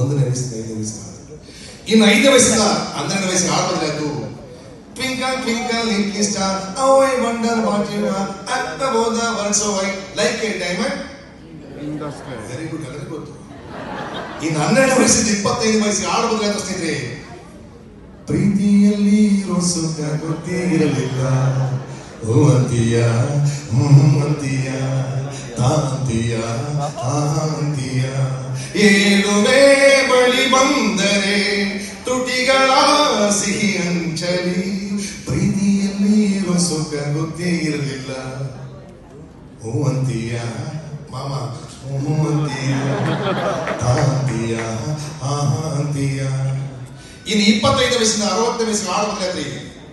ಒಂದನೇ ವಯಸ್ಸಿಂದ ಐದನೇ ವಯಸ್ಸಿಗೆ ಹಾಡಿದ್ರು ಇನ್ನು ಐದನೇ ವಯಸ್ಸಿಂದ ಹನ್ನೆರಡನೇ ವಯಸ್ಸಿಗೆ ಹಾಡ್ಬೋದ್ರೆ ಆಯ್ತು twinkle twinkle little star how I wonder what you are at about the world so why like a diamond very good ಎಲ್ಲರಿಗೂ ಗೊತ್ತು ಇನ್ನು ಹನ್ನೆರಡನೇ ವಯಸ್ಸಿಂದ ಇಪ್ಪತ್ತೈದು ವಯಸ್ಸಿಗೆ ಆಡ್ಬೋದ್ರೆ ಆಯ್ತು ಸ್ನೇಹಿತರೆ ಪ್ರೀತಿಯಲ್ಲಿ ಇರೋ ಸುಖ ಗೊತ್ತೇ ಇರಲಿಲ್ಲ ಓ ಅಂತೀಯ ಹ್ಮ್ ಅಂತೀಯ ತಾಂತೀಯ ಆಂತೀಯ ಏಳುವೆ ಬಳಿ ಬಂದರೆ ತುಟಿಗಳ ಸಿಹಿ ಹಂಚಲಿ ಪ್ರೀತಿಯಲ್ಲಿ ಇರೋ ಸುಖ ಗೊತ್ತೇ ಇರಲಿಲ್ಲ ಹೂ ಅಂತೀಯ ಮಾಮ ಹೂ ಅಂತೀಯ ತಾಂತೀಯ ಆಂತೀಯ ಇನ್ನು ಇಪ್ಪತ್ತೈದು ವಯಸ್ಸಿನ ಅರವತ್ತನೇ ವಯಸ್ಸಿನ ಆಡ್ಬೋದ್ರಿ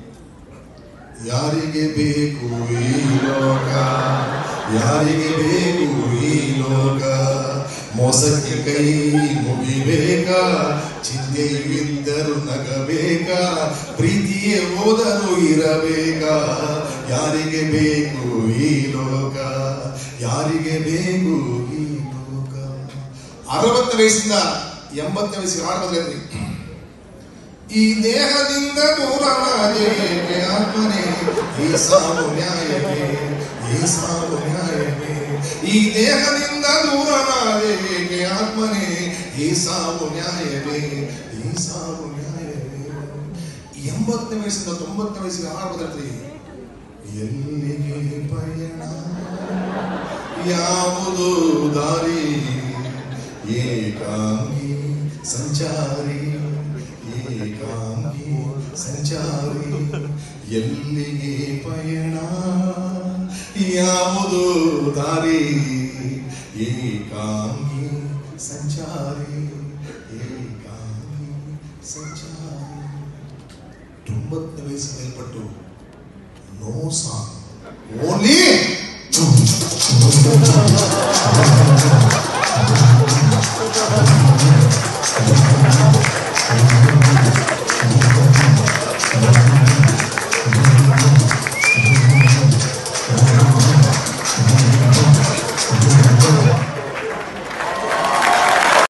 ಯಾರಿಗೆ ಬೇಕು ಈ ಲೋಕ ಯಾರಿಗೆ ಬೇಕು ಈ ಲೋಕ ಮೋಸಕ್ಕೆ ಕೈ ಮುಗಿಬೇಕಾ ಚಿಂತೆಯಿದ್ದರು ನಗಬೇಕಾ ಪ್ರೀತಿಯೇ ಹೋದರೂ ಇರಬೇಕಾ ಯಾರಿಗೆ ಬೇಕು ಈ ಲೋಕ ಯಾರಿಗೆ ಬೇಕು ಈ ಲೋಕ ಅರವತ್ತನೇ ವಯಸ್ಸಿಂದ ಎಂಬತ್ತನೇ ವಯಸ್ಸಿಗೆ ಆಡ್ಬೋದ್ರಿ ಈ ದೇಹದಿಂದ ದೂರನಾದೇಕೆ ಆತ್ಮನೇ ಈ ಸಾವು ನ್ಯಾಯವೇ ಈ ಸಾವು ನ್ಯಾಯವೇ ಈ ದೇಹದಿಂದ ದೂರನಾದೇಕೆ ಆತ್ಮನೇ ಈ ಸಾವು ನ್ಯಾಯವೇ ಈ ಸಾವು ನ್ಯಾಯವೇ ಎಂಬತ್ತನೇ ವಯಸ್ಸಿಂದ ತೊಂಬತ್ತನೇ ವಯಸ್ಸಿಗೆ ಹಾಡ್ಬೋದ್ರಿ ಎಲ್ಲಿಗೆ ಪಯಣ ಯಾವುದು ದಾರಿ ಏಕಾಂಗಿ ಸಂಚಾರಿ ಏಕಾಂಗಿ ಸಂಚಾರಿ ಎಲ್ಲಿಗೆ ಪಯಣ ಯಾವುದು ದಾರಿ ಏಕಾಂಗಿ ಸಂಚಾರಿ ಏಕಾಂಗಿ ಸಂಚಾರಿ ತೊಂಬತ್ತನೇ ವಯಸ್ಸು ಮೇಲ್ಪಟ್ಟು ನೋ ಸಾಂಗ್ ಓನ್ಲಿ